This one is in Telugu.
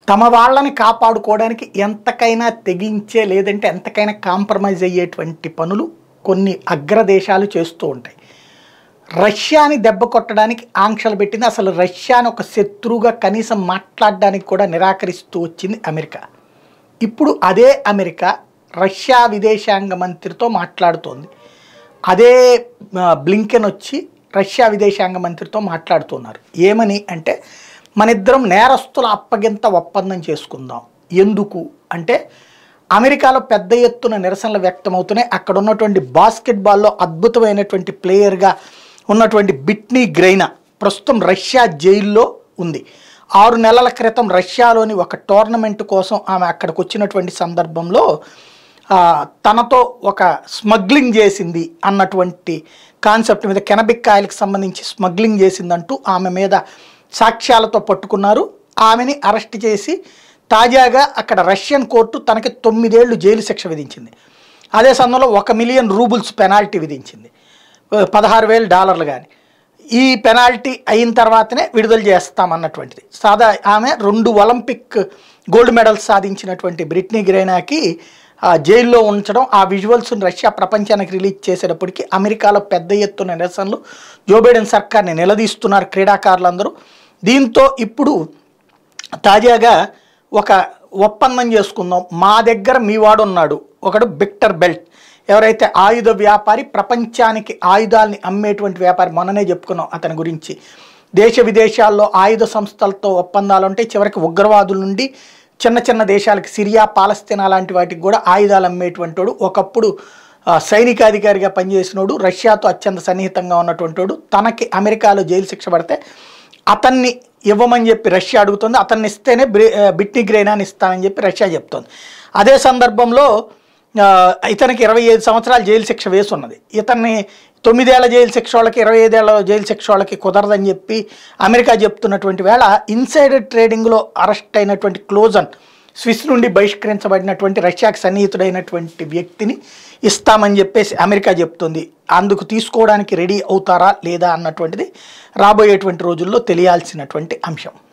తమ వాళ్ళని కాపాడుకోవడానికి ఎంతకైనా తెగించే లేదంటే ఎంతకైనా కాంప్రమైజ్ అయ్యేటువంటి పనులు కొన్ని అగ్రదేశాలు చేస్తూ ఉంటాయి రష్యాని దెబ్బ కొట్టడానికి ఆంక్షలు పెట్టింది అసలు రష్యాని ఒక శత్రువుగా కనీసం మాట్లాడడానికి కూడా నిరాకరిస్తూ వచ్చింది అమెరికా ఇప్పుడు అదే అమెరికా రష్యా విదేశాంగ మంత్రితో మాట్లాడుతోంది అదే ఆ, బ్లింకెన్ వచ్చి రష్యా విదేశాంగ మంత్రితో మాట్లాడుతున్నారు ఏమని అంటే మనిద్దరం నేరస్తుల అప్పగింత ఒప్పందం చేసుకుందాం ఎందుకు అంటే అమెరికాలో పెద్ద ఎత్తున నిరసనలు వ్యక్తమవుతున్నాయి అక్కడ ఉన్నటువంటి బాస్కెట్బాల్లో అద్భుతమైనటువంటి ప్లేయర్గా ఉన్నటువంటి బిట్నీ గ్రైనా ప్రస్తుతం రష్యా జైల్లో ఉంది ఆరు నెలల క్రితం రష్యాలోని ఒక టోర్నమెంట్ కోసం ఆమె అక్కడికి వచ్చినటువంటి సందర్భంలో ఆ, తనతో ఒక స్మగ్లింగ్ చేసింది అన్నటువంటి కాన్సెప్ట్ మీద కెనబిక్ ఆయిల్కి సంబంధించి స్మగ్లింగ్ చేసిందంటూ ఆమె మీద సాక్ష్యాలతో పట్టుకున్నారు ఆమెని అరెస్ట్ చేసి తాజాగా అక్కడ రష్యన్ కోర్టు తనకి తొమ్మిదేళ్లు జైలు శిక్ష విధించింది అదే సమయంలో ఒక మిలియన్ రూబుల్స్ పెనాల్టీ విధించింది పదహారు వేలు డాలర్లు కానీ ఈ పెనాల్టీ అయిన తర్వాతనే విడుదల చేస్తామన్నటువంటిది సాదా ఆమె రెండు ఒలింపిక్ గోల్డ్ మెడల్స్ సాధించినటువంటి బ్రిట్నీ గ్రైనాకి ఆ, జైల్లో ఉంచడం ఆ విజువల్స్ని రష్యా ప్రపంచానికి రిలీజ్ చేసేటప్పటికి అమెరికాలో పెద్ద ఎత్తున నిరసనలు జో బైడెన్ సర్కార్ని నిలదీస్తున్నారు క్రీడాకారులందరూ దీంతో ఇప్పుడు తాజాగా ఒక ఒప్పందం చేసుకుందాం మా దగ్గర మీ వాడు ఉన్నాడు ఒకడు బిక్టర్ బెల్ట్ ఎవరైతే ఆయుధ వ్యాపారి ప్రపంచానికి ఆయుధాలని అమ్మేటువంటి వ్యాపారి మొన్ననే చెప్పుకున్నాం అతని గురించి దేశ విదేశాల్లో ఆయుధ సంస్థలతో ఒప్పందాలు ఉంటాయి చివరికి ఉగ్రవాదుల నుండి చిన్న చిన్న దేశాలకి సిరియా పాలస్తీనా లాంటి వాటికి కూడా ఆయుధాలు అమ్మేటువంటి వాడు ఒకప్పుడు ఆ, సైనికాధికారిగా పనిచేసినోడు రష్యాతో అత్యంత సన్నిహితంగా ఉన్నటువంటి వాడు తనకి అమెరికాలో జైలు శిక్ష పడితే అతన్ని ఇవ్వమని చెప్పి రష్యా అడుగుతుంది అతన్ని ఇస్తేనే బ్రి- ఆ, బిట్నీ గ్రైనాని ఇస్తానని చెప్పి రష్యా చెప్తోంది అదే సందర్భంలో ఆ, ఇతనికి ఇరవై ఐదు సంవత్సరాలు జైలు శిక్ష వేసి ఉన్నది ఇతన్ని తొమ్మిదేళ్ల జైలు శిక్ష వాళ్ళకి ఇరవై ఐదేళ్ల జైలు శిక్ష వాళ్ళకి కుదరదని చెప్పి అమెరికా చెప్తున్నటువంటి వేళ ఇన్సైడర్ ట్రేడింగ్లో అరెస్ట్ అయినటువంటి క్లోజన్ స్విస్ నుండి బహిష్కరించబడినటువంటి రష్యాకి సన్నిహితుడైనటువంటి వ్యక్తిని ఇస్తామని చెప్పేసి అమెరికా చెప్తుంది అందుకు తీసుకోవడానికి రెడీ అవుతారా లేదా అన్నటువంటిది రాబోయేటువంటి రోజుల్లో తెలియాల్సినటువంటి అంశం